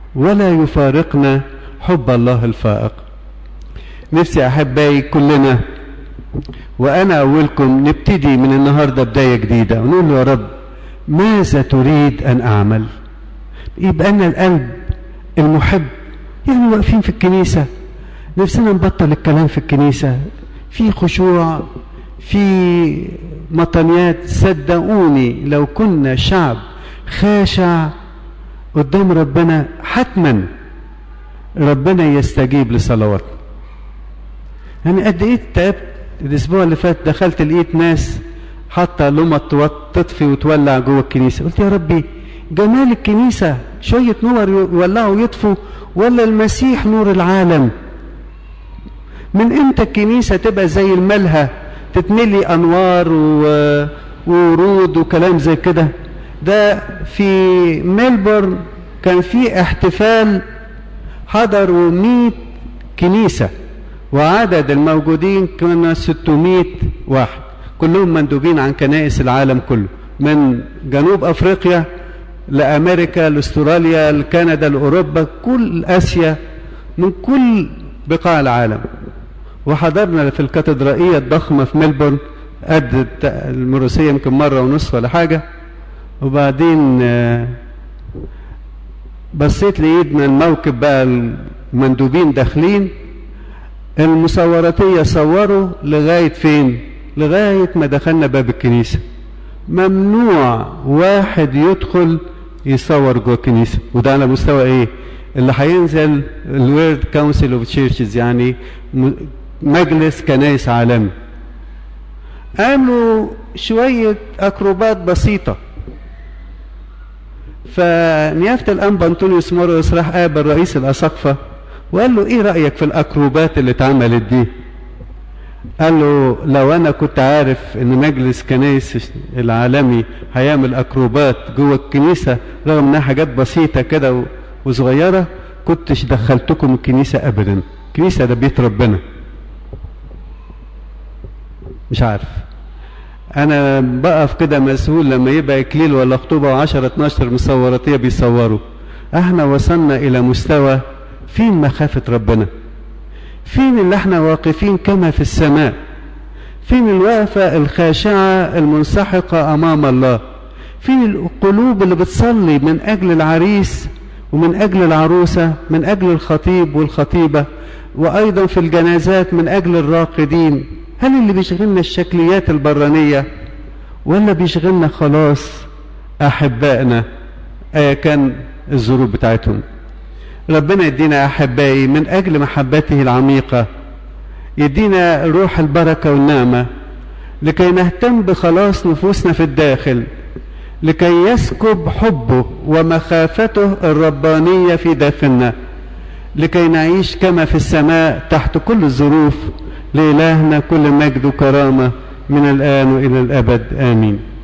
ولا يفارقنا حب الله الفائق نفسي احبائي كلنا وانا اولكم نبتدي من النهارده بدايه جديده ونقول له يا رب ماذا تريد ان اعمل يبقى لنا القلب المحب يعني واقفين في الكنيسه نفسنا نبطل الكلام في الكنيسه في خشوع في مطنيات صدقوني لو كنا شعب خاشع قدام ربنا حتما ربنا يستجيب لصلواتنا يعني قد ايه تعبت الاسبوع اللي فات دخلت لقيت ناس حاطه لمط تطفي وتولع جوه الكنيسه قلت يا ربي جمال الكنيسه شويه نور يولعوا ويطفوا ولا المسيح نور العالم من امتى الكنيسه تبقى زي الملهى تتملي انوار و... وورود وكلام زي كده ده في ميلبورن كان في احتفال حضروا 100 كنيسه وعدد الموجودين كان 600 واحد كلهم مندوبين عن كنائس العالم كله من جنوب افريقيا لامريكا لاستراليا لكندا لاوروبا كل اسيا من كل بقاع العالم وحضرنا في الكاتدرائيه الضخمه في ملبورن قد المروسيه يمكن مره ونص ولا حاجه وبعدين بصيت لقيت الموكب بقى المندوبين داخلين المصوراتية صوروا لغاية فين لغاية ما دخلنا باب الكنيسة ممنوع واحد يدخل يصور جوه الكنيسة وده على مستوى ايه اللي هينزل الويرد كونسل اوف تشيرشز يعني مجلس كنائس عالمي عملوا شوية أكروبات بسيطة فنيافة الأنبا أنطونيوس موريوس راح قابل رئيس الأساقفة وقال له ايه رأيك في الاكروبات اللي اتعملت دي قال له لو انا كنت عارف ان مجلس كنايس العالمي هيعمل اكروبات جوه الكنيسة رغم انها حاجات بسيطة كده وصغيرة كنتش دخلتكم الكنيسة ابدا الكنيسة ده بيت ربنا مش عارف انا بقف كده مسؤول لما يبقى اكليل ولا خطوبة وعشرة اتناشر مصوراتية بيصوروا احنا وصلنا الى مستوى فين مخافة ربنا فين اللي احنا واقفين كما في السماء فين الوقفة الخاشعة المنسحقة أمام الله فين القلوب اللي بتصلي من أجل العريس ومن أجل العروسة من أجل الخطيب والخطيبة وأيضا في الجنازات من أجل الراقدين هل اللي بيشغلنا الشكليات البرانية ولا بيشغلنا خلاص أحبائنا أيا كان الظروف بتاعتهم ربنا يدينا احبائي من اجل محبته العميقه يدينا روح البركه والنعمه لكي نهتم بخلاص نفوسنا في الداخل لكي يسكب حبه ومخافته الربانيه في داخلنا لكي نعيش كما في السماء تحت كل الظروف لالهنا كل مجد وكرامه من الان والى الابد امين